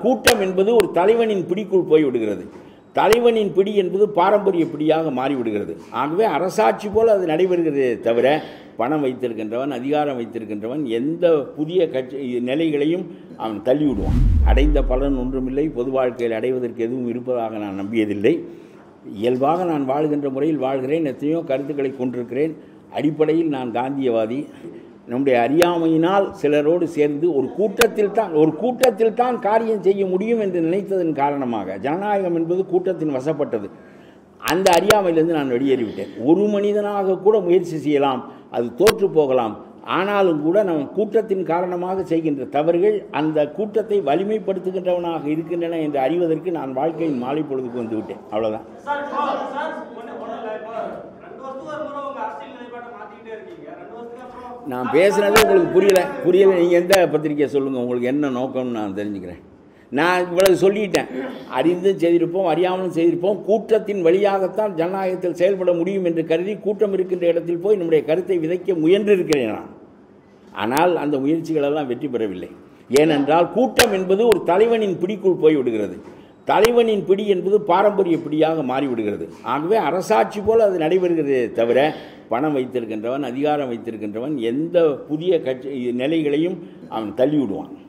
கூட்டம் என்பது ஒரு தலைவனின் பிடிக்குள் போய்விடுகிறது தலைவனின் பிடி என்பது பாரம்பரிய பிடியாக மாறிவிடுகிறது ஆகவே அரசாட்சி போல் அது நடைபெறுகிறதே தவிர பணம் வைத்திருக்கின்றவன் அதிகாரம் வைத்திருக்கின்றவன் எந்த புதிய கட்சி நிலைகளையும் அவன் தள்ளிவிடுவான் அடைந்த பலன் ஒன்றுமில்லை பொது வாழ்க்கையில் அடைவதற்கு எதுவும் இருப்பதாக நான் நம்பியதில்லை இயல்பாக நான் வாழ்கின்ற முறையில் வாழ்கிறேன் எத்தனையோ கருத்துக்களை கொண்டிருக்கிறேன் அடிப்படையில் நான் காந்தியவாதி நம்முடைய அறியாமையினால் சிலரோடு சேர்ந்து ஒரு கூட்டத்தில் தான் ஒரு கூட்டத்தில் தான் காரியம் செய்ய முடியும் என்று நினைத்ததன் காரணமாக ஜனநாயகம் என்பது கூட்டத்தின் வசப்பட்டது அந்த அறியாமையிலிருந்து நான் வெளியேறிவிட்டேன் ஒரு மனிதனாக கூட முயற்சி செய்யலாம் அது தோற்று போகலாம் ஆனாலும் கூட நம்ம கூட்டத்தின் காரணமாக செய்கின்ற தவறுகள் அந்த கூட்டத்தை வலிமைப்படுத்துகின்றவனாக இருக்கின்றன என்று அறிவதற்கு நான் வாழ்க்கையின் மாலை பொழுதுக்கு வந்து விட்டேன் அவ்வளோதான் சார் இப்போ சார் ஒண்ணு ஒண்ணும் இல்ல இப்போ ரெண்டு வருஷத்துக்கு ஒரு முறை உங்க அரசியல் நிலைப்பாட்டை மாத்திக்கிட்டே இருக்கீங்க ரெண்டு வருஷத்துக்கு அப்புறம் நான் பேசுனது உங்களுக்கு புரியல புரியல நீங்கள் எந்த பத்திரிக்கையை சொல்லுங்கள் உங்களுக்கு என்ன நோக்கம்னு நான் தெரிஞ்சுக்கிறேன் நான் இவ்வளவு சொல்லிட்டேன் அறிந்தும் செய்திருப்போம் அறியாமலும் செய்திருப்போம் கூட்டத்தின் வழியாகத்தான் ஜனநாயகத்தில் செயல்பட முடியும் என்று கருதி கூட்டம் இருக்கின்ற இடத்தில் போய் நம்முடைய கருத்தை விதைக்க முயன்றிருக்கிறேன் நான் ஆனால் அந்த முயற்சிகளெல்லாம் வெற்றி பெறவில்லை ஏனென்றால் கூட்டம் என்பது ஒரு தலைவனின் பிடிக்குள் போய்விடுகிறது தலைவனின் பிடி என்பது பாரம்பரிய பிடியாக மாறிவிடுகிறது ஆகவே அரசாட்சி போல் அது நடைபெறுகிறதே தவிர பணம் வைத்திருக்கின்றவன் அதிகாரம் வைத்திருக்கின்றவன் எந்த புதிய கட்சி நிலைகளையும் அவன் தள்ளிவிடுவான்